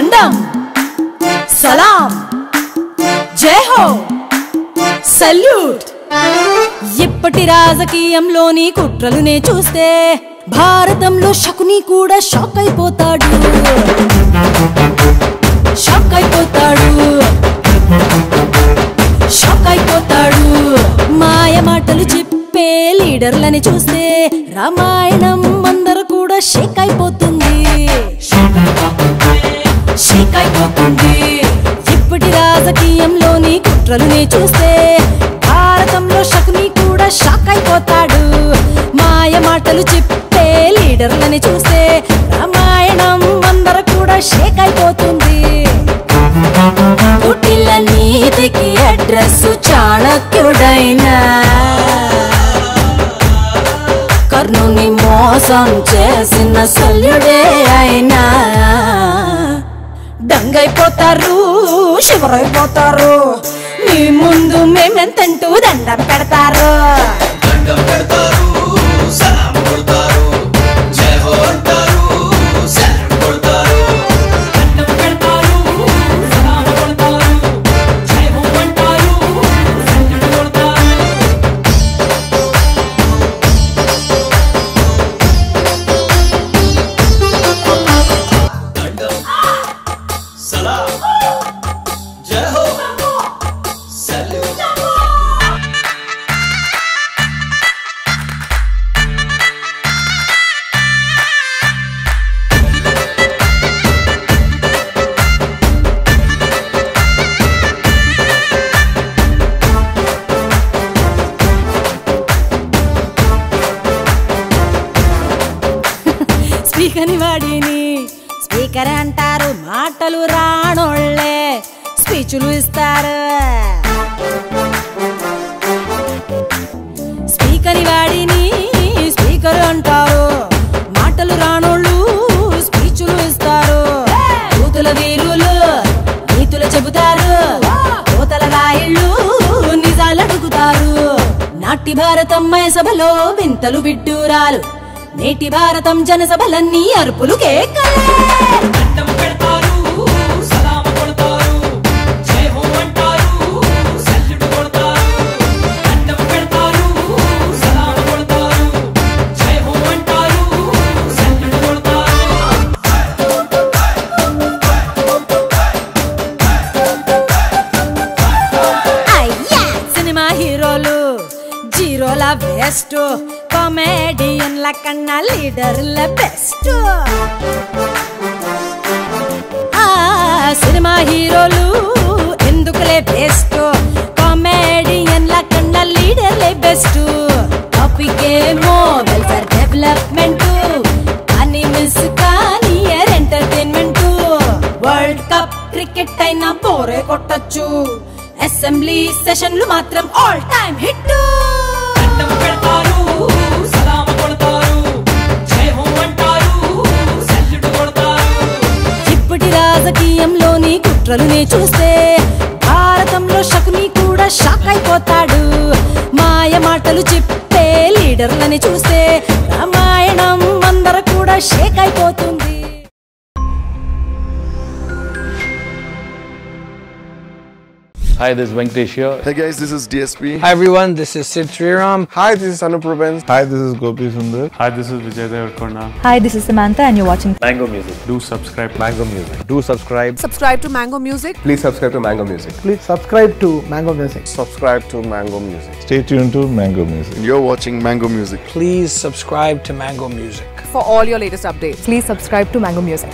దండం సలాం జై హో సల్యూట్ ఇప్పటి రాజకీయంలోని కుట్రలునే చూస్తే భారతంలో శకుని కూడా షాక్ అయిపోతాడు షాక్ అయిపోతాడు షాక్ అయిపోతాడు మాయ మాటలు చెప్పే లీడర్లని చూస్తే రామాయణం అందరూ కూడా షేక్ అయిపోతుంది షేక్ అయిపోతుంది ఇప్పటి రాజకీయంలోని కుట్రలునే చూస్తే భారతంలో శకుని కూడా షాక్ అయిపోతాడు మాయ మాటలు చెప్పే లీడర్లని చూస్తే రామాయణం అందరూ కూడా షేక్ అయిపోతుంది కుటిల నీతికి అడ్రస్ చాణక్యుడైనా కర్ణుని మోసం చేసిన శల్యుడే అయినా దంగైపోతారు శివరైపోతారు మీ ముందు మేమెంతంటూ దండం పెడతారు దండం పెడతారు సలాం కొడతారు జై హో అంటారు సలాం కొడతారు దండం పెడతారు సలాం కొడతారు జై హో అంటారు సంకట కొడతారు దండం సలాం జై హో సల్యూట్ స్పీకర్ని వాడిని స్పీకర్ అంటారు మాటలు రానోళ్ళే స్పీచ్లు ఇస్తారు స్పీకర్ని వాడిని స్పీకర్ అంటారు మాటలు రానోళ్ళు స్పీచ్లు ఇస్తారు కూతుల వీరులు నీతులు చెబుతారు కోతల రాయిళ్ళు నిజాలు అడుగుతారు నాటి భారతం సభలో వింతలు విడ్డూరాలు నేటి భారతం జనసభలన్నీ అరుపులు కేకలే దండం పెడతారు సలాం కొడతారు జై హో అంటారు సల్యూట్ కొడతారు దండం పెడతారు సలాం కొడతారు జై హో అంటారు సల్యూట్ కొడతారు అయ్యా సినిమా హీరోలు జీరోల బెస్ట్ కామెడియన్ల కన్నా లీడర్ల బెస్ట్ ఆ సినిమా హీరోలు ఎందుకులే బెస్ట్ కామెడియన్ల కన్నా లీడర్లే బెస్ట్ టాపిక్ ఏమో వెల్ఫేర్ డెవలప్మెంట్ అని మిస్ కానీ ఎంటర్టైన్మెంట్ వరల్డ్ కప్ క్రికెట్ అయినా బోరే కొట్టచ్చు అసెంబ్లీ సెషన్లు మాత్రం ఆల్ టైమ్ హిట్ దండం పెడతారు సలాం కొడతారు జై హో అంటారు సల్యూట్ కొడతారు ఇప్పటి రాజకీయంలోని కుట్రలునే చూస్తే భారతంలో శకుని కూడా షాక్ అయిపోతాడు మాయ మాటలు చెప్పే లీడర్లని చూస్తే రామాయణం అందరూ కూడా షేక్ అయిపోతుంది Hi, this is Venkatesh here. Hey guys, this is DSP. Hi everyone, this is Sid Sriram. Hi, this is Anup Rubens. Hi, this is Gopi Sundar. Hi, this is Vijay Devarkonda. Hi, this is Samantha, and you're watching Do subscribe. Mango Music. Do subscribe. subscribe to Mango Music. Please subscribe to Mango Music. Please subscribe to Mango Music. Subscribe to Mango Music. Stay tuned to Mango Music. You're watching Mango Music. Please subscribe to Mango Music. For all your latest updates. Please subscribe to Mango Music.